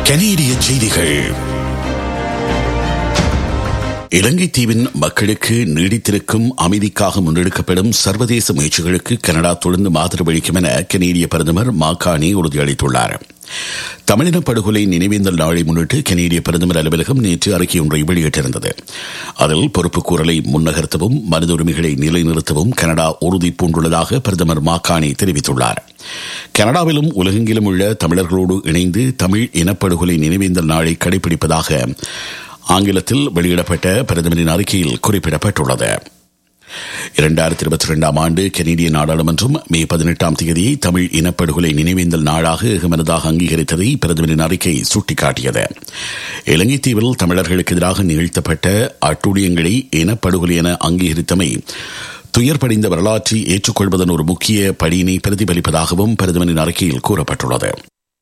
கனேடிய செய்திகள் இலங்கை தீவின் மக்களுக்கு நீடித்திருக்கும் அமைதிக்காக முன்னெடுக்கப்படும் சர்வதேச முயற்சிகளுக்கு கனடா தொடர்ந்து ஆதரவளிக்கும் என கனேடிய பிரதமர் மாகாணி உறுதியளித்துள்ளார் தமிழின படுகொலை நினைவேந்தல் நாளை முன்னிட்டு கனேடிய பிரதமர் அலுவலகம் நேற்று அறிக்கை ஒன்றை வெளியிட்டிருந்தது அதில் பொறுப்பு கூறலை முன்னகர்த்தவும் மனித உரிமைகளை நிலைநிறுத்தவும் கனடா உறுதி பூண்டுள்ளதாக பிரதமர் மாக்காணி தெரிவித்துள்ளார் கனடாவிலும் உலகெங்கிலும் உள்ள தமிழர்களோடு இணைந்து தமிழ் இனப்படுகொலை நினைவேந்தல் நாளை கடைபிடிப்பதாக ஆங்கிலத்தில் வெளியிடப்பட்ட பிரதமரின் அறிக்கையில் குறிப்பிடப்பட்டுள்ளது இரண்டாயிரத்தி இருபத்தி இரண்டாம் ஆண்டு கனேடிய நாடாளுமன்றம் மே பதினெட்டாம் தேதியை தமிழ் இனப்படுகொலை நினைவேந்தல் நாளாக ஏகமனதாக அங்கீகரித்ததை பிரதமரின் அறிக்கை சுட்டிக்காட்டியது இலங்கை தீவில் தமிழர்களுக்கு எதிராக நிகழ்த்தப்பட்ட அட்டுழியங்களை இனப்படுகொலை என அங்கீகரித்தமை துயர்படிந்த வரலாற்றை ஏற்றுக்கொள்வதன் ஒரு முக்கிய படியினை பிரதிபலிப்பதாகவும் பிரதமரின் அறிக்கையில் கூறப்பட்டுள்ளது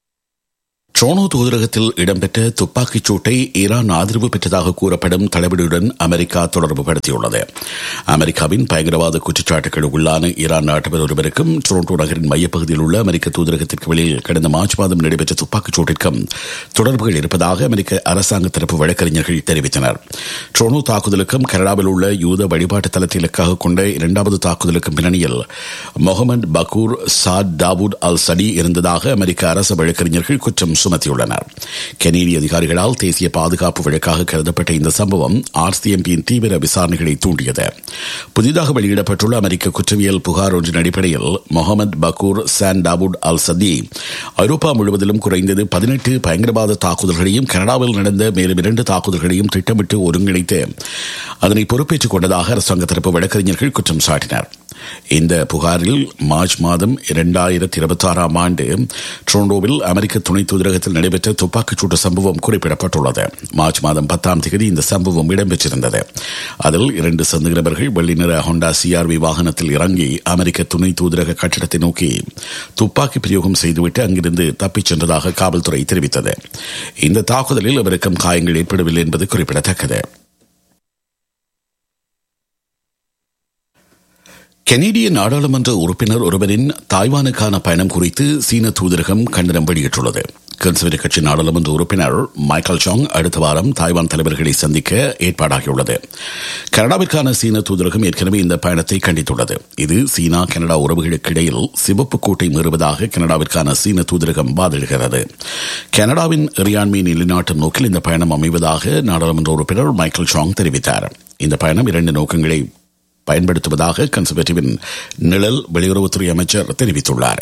ட்ரோனோ தூதரகத்தில் இடம்பெற்ற துப்பாக்கிச் சூட்டை ஈரான் ஆதரவு பெற்றதாக கூறப்படும் தளபதியுடன் அமெரிக்கா தொடர்பு படுத்தியுள்ளது அமெரிக்காவின் பயங்கரவாத குற்றச்சாட்டுகள் உள்ளான ஈரான் நாட்டவர் ஒருவருக்கும் டொரண்டோ நகரின் மையப்பகுதியில் உள்ள அமெரிக்க தூதரகத்திற்கு வெளியில் கடந்த மார்ச் மாதம் நடைபெற்ற துப்பாக்கிச் சூட்டிற்கும் தொடர்புகள் இருப்பதாக அமெரிக்க அரசாங்க தரப்பு வழக்கறிஞர்கள் தெரிவித்தனர் ட்ரோனோ தாக்குதலுக்கும் கனடாவில் உள்ள யூத வழிபாட்டு தளத்தை இலக்காக கொண்ட இரண்டாவது தாக்குதலுக்கும் பின்னணியில் முகமது பக்கூர் சாத் தாவூத் அல் சடி இருந்ததாக அமெரிக்க அரசு வழக்கறிஞர்கள் குற்றம் சுமத்தியுள்ளனர் கெனேடிய அதிகாரிகளால் தேசிய பாதுகாப்பு வழக்காக கருதப்பட்ட இந்த சம்பவம் ஆர்சிஎம்பியின் தீவிர விசாரணைகளை தூண்டியது புதிதாக வெளியிடப்பட்டுள்ள அமெரிக்க குற்றவியல் புகார் ஒன்றின் அடிப்படையில் முகமது பக்கூர் சான் டாவூட் அல் சதி ஐரோப்பா முழுவதிலும் குறைந்தது பதினெட்டு பயங்கரவாத தாக்குதல்களையும் கனடாவில் நடந்த மேலும் இரண்டு தாக்குதல்களையும் திட்டமிட்டு ஒருங்கிணைத்து அதனை பொறுப்பேற்றுக் கொண்டதாக அரசாங்க தரப்பு வழக்கறிஞர்கள் குற்றம் சாட்டினர் இந்த புகாரில் மார்ச் மாதம் இரண்டாயிரத்தி இருபத்தி ஆறாம் ஆண்டு ட்ரோண்டோவில் அமெரிக்க துணை தூதரகத்தில் நடைபெற்ற துப்பாக்கிச் சூட்டு சம்பவம் குறிப்பிடப்பட்டுள்ளது மார்ச் மாதம் பத்தாம் தேதி இந்த சம்பவம் இடம்பெற்றிருந்தது அதில் இரண்டு சந்தேக நபர்கள் வெள்ளி நிற ஹோண்டா சிஆர்வி வாகனத்தில் இறங்கி அமெரிக்க துணை தூதரக கட்டிடத்தை நோக்கி துப்பாக்கி பிரயோகம் செய்துவிட்டு அங்கிருந்து தப்பிச் சென்றதாக காவல்துறை தெரிவித்தது இந்த தாக்குதலில் அவருக்கும் காயங்கள் ஏற்படவில்லை என்பது குறிப்பிடத்தக்கது கெனடிய நாடாளுமன்ற உறுப்பினர் ஒருவரின் தாய்வானுக்கான பயணம் குறித்து சீன தூதரகம் கண்டனம் வெளியிட்டுள்ளது கன்சர்வேட்டிவ் கட்சி நாடாளுமன்ற உறுப்பினர் மைக்கேல் சாங் அடுத்த வாரம் தாய்வான் தலைவர்களை சந்திக்க ஏற்பாடாகியுள்ளது கனடாவிற்கான சீன தூதரகம் ஏற்கனவே இந்த பயணத்தை கண்டித்துள்ளது இது சீனா கனடா உறவுகளுக்கு இடையில் சிவப்பு கோட்டை மீறுவதாக கனடாவிற்கான சீன தூதரகம் வாதிடுகிறது கனடாவின் இறையாண்மை நிலைநாட்டும் நோக்கில் இந்த பயணம் அமைவதாக நாடாளுமன்ற உறுப்பினர் மைக்கேல் சாங் தெரிவித்தார் இந்த பயணம் இரண்டு நோக்கங்களை பயன்படுத்துவதாக கன்சர்வேட்டிவின் நிழல் வெளியுறவுத்துறை அமைச்சர் தெரிவித்துள்ளார்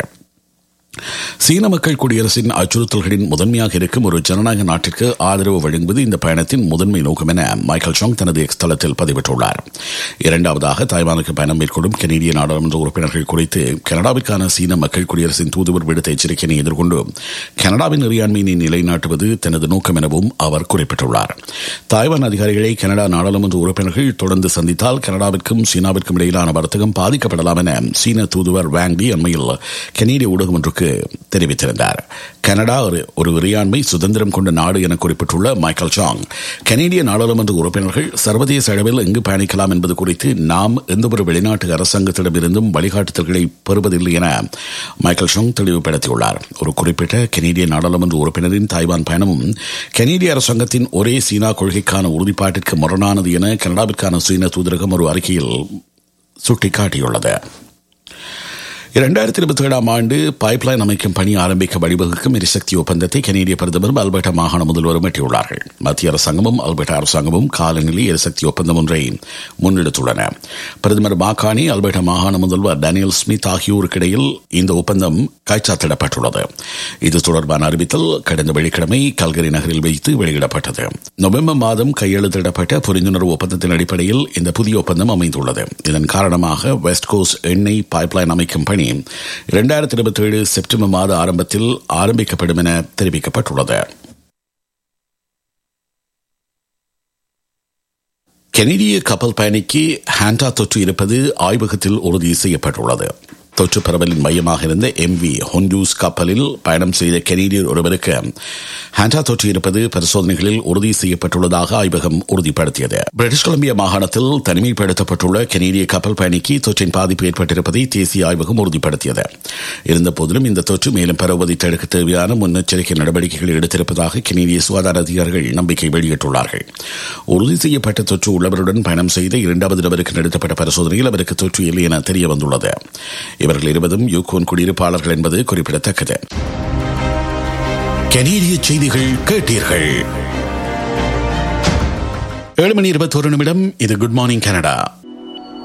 சீன மக்கள் குடியரசின் அச்சுறுத்தல்களின் முதன்மையாக இருக்கும் ஒரு ஜனநாயக நாட்டிற்கு ஆதரவு வழங்குவது இந்த பயணத்தின் முதன்மை நோக்கம் என மைக்கேல் சாங் தனது எக்ஸ் தளத்தில் பதிவிட்டுள்ளார் இரண்டாவதாக தாய்வானுக்கு பயணம் மேற்கொள்ளும் கனேடிய நாடாளுமன்ற உறுப்பினர்கள் குறித்து கனடாவிற்கான சீன மக்கள் குடியரசின் தூதுவர் விடுத்த எச்சரிக்கையை எதிர்கொண்டு கனடாவின் இறையாண்மையினை நிலைநாட்டுவது தனது நோக்கம் எனவும் அவர் குறிப்பிட்டுள்ளார் தாய்வான் அதிகாரிகளை கனடா நாடாளுமன்ற உறுப்பினர்கள் தொடர்ந்து சந்தித்தால் கனடாவிற்கும் சீனாவிற்கும் இடையிலான வர்த்தகம் பாதிக்கப்படலாம் என சீன தூதுவர் வாங்டி அண்மையில் கனேடிய ஊடகம் ஒன்றுக்கு தெரிவித்திருந்தார் கனடா ஒரு ஒரு இறையாண்மை சுதந்திரம் கொண்ட நாடு என குறிப்பிட்டுள்ள மைக்கேல் சாங் கனேடிய நாடாளுமன்ற உறுப்பினர்கள் சர்வதேச அளவில் எங்கு பயணிக்கலாம் என்பது குறித்து நாம் எந்தவொரு வெளிநாட்டு அரசாங்கத்திடமிருந்தும் வழிகாட்டுதல்களை பெறுவதில்லை என மைக்கேல் சாங் தெளிவுபடுத்தியுள்ளார் ஒரு குறிப்பிட்ட கனேடிய நாடாளுமன்ற உறுப்பினரின் தாய்வான் பயணமும் கனேடிய அரசாங்கத்தின் ஒரே சீனா கொள்கைக்கான உறுதிப்பாட்டிற்கு முரணானது என கனடாவிற்கான சீன தூதரகம் ஒரு அறிக்கையில் சுட்டிக்காட்டியுள்ளது இரண்டாயிரத்தி இருபத்தி ஏழாம் ஆண்டு பைப்லைன் அமைக்கும் பணி ஆரம்பிக்க வழிவகுக்கும் எரிசக்தி ஒப்பந்தத்தை கனேடிய பிரதமரும் அல்பர்டா மாகாண முதல்வரும் எட்டியுள்ளார்கள் மத்திய அரசாங்கமும் அல்பர்டா அரசாங்கமும் காலநிலை எரிசக்தி ஒப்பந்தம் ஒன்றை முன்னெடுத்துள்ளன பிரதமர் மாகாணி அல்பர்டா மாகாண முதல்வர் டேனியல் ஸ்மித் ஆகியோருக்கிடையில் இந்த ஒப்பந்தம் கைச்சாத்திடப்பட்டுள்ளது இது தொடர்பான அறிவித்தல் கடந்த வெள்ளிக்கிழமை கல்கரி நகரில் வைத்து வெளியிடப்பட்டது நவம்பர் மாதம் கையெழுத்திடப்பட்ட புரிந்துணர்வு ஒப்பந்தத்தின் அடிப்படையில் இந்த புதிய ஒப்பந்தம் அமைந்துள்ளது இதன் காரணமாக வெஸ்ட் கோஸ்ட் எண்ணெய் பைப்லைன் அமைக்கும் பணி இரண்டாயிரத்தி இருபத்தி ஏழு செப்டம்பர் மாத ஆரம்பத்தில் ஆரம்பிக்கப்படும் என தெரிவிக்கப்பட்டுள்ளது கெனடிய கப்பல் பயணிக்கு ஹாண்டா தொற்று இருப்பது ஆய்வகத்தில் உறுதி செய்யப்பட்டுள்ளது தொற்று பரவலின் மையமாக இருந்த எம் வி ஹொண்டூஸ் கப்பலில் பயணம் செய்த கெனடியர் ஒருவருக்கு ஹாண்டா தொற்று இருப்பது பரிசோதனைகளில் உறுதி செய்யப்பட்டுள்ளதாக ஆய்வகம் உறுதிப்படுத்தியது பிரிட்டிஷ் கொலம்பியா மாகாணத்தில் தனிமைப்படுத்தப்பட்டுள்ள கெனடிய கப்பல் பயணிக்கு தொற்றின் பாதிப்பு ஏற்பட்டிருப்பதை தேசிய ஆய்வகம் உறுதிப்படுத்தியது இருந்தபோதிலும் இந்த தொற்று மேலும் பரவுவதை தடுக்க தேவையான முன்னெச்சரிக்கை நடவடிக்கைகள் எடுத்திருப்பதாக கெனடிய சுகாதார அதிகாரிகள் நம்பிக்கை வெளியிட்டுள்ளார்கள் உறுதி செய்யப்பட்ட தொற்று உள்ளவருடன் பயணம் செய்த இரண்டாவது நபருக்கு நடத்தப்பட்ட பரிசோதனையில் அவருக்கு தொற்று இல்லை என தெரிய வந்துள்ளது இவர்கள் இருவரும் யூகோன் குடியிருப்பாளர்கள் என்பது குறிப்பிடத்தக்கது கனேடிய செய்திகள் கேட்டீர்கள் ஏழு மணி இருபத்தோரு நிமிடம் இது குட் மார்னிங் கனடா